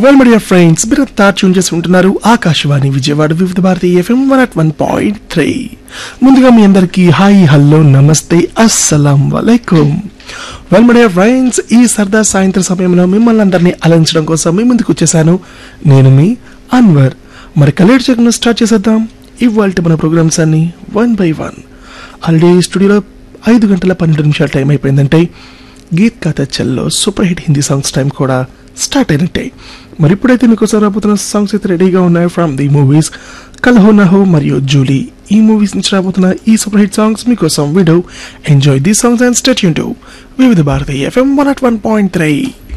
well my dear friends మీరంతా tune చేసి ఉంటున్నారు Akashvani Vijayawada Vividh Bharati FM one at one point three ముందుగా మీ అందరికీ హాయ్ హలో నమస్తే అస్సలం వలైకుం వెల్ మై డియర్ ఫ్రెండ్స్ ఈ సరదా సాయంత్రం సమయంలో మిమ్మల్ని అందరినీ అలరించడం కోసం మీ ముందుకు వచ్చేసాను నేను మీ అన్వర్ మరి కలేట్ చేయకుండా స్టార్ట్ చేసేద్దాం ఇవాళ మన ప్రోగ్రామ్స్ అన్ని వన్ బై వన్ ఆల్రెడీ స్టూడియోలో ఐదు గంటల పన్నెండు నిమిషాల టైం అయిపోయిందంటే గీత్ కథ చల్లో super hit Hindi songs time కూడా స్టార్ట్ అయినట్టే మరి ఇప్పుడైతే మీకోసం రాబోతున్న సాంగ్స్ అయితే రెడీగా ఉన్నాయి from the movies Kal Ho Na Ho మరియు జూలీ ఈ మూవీస్ నుంచి రాబోతున్న ఈ సూపర్ హిట్ సాంగ్స్ మీకోసం video enjoy the songs and stay యూన్ to Vividh Bharati FM one at one point three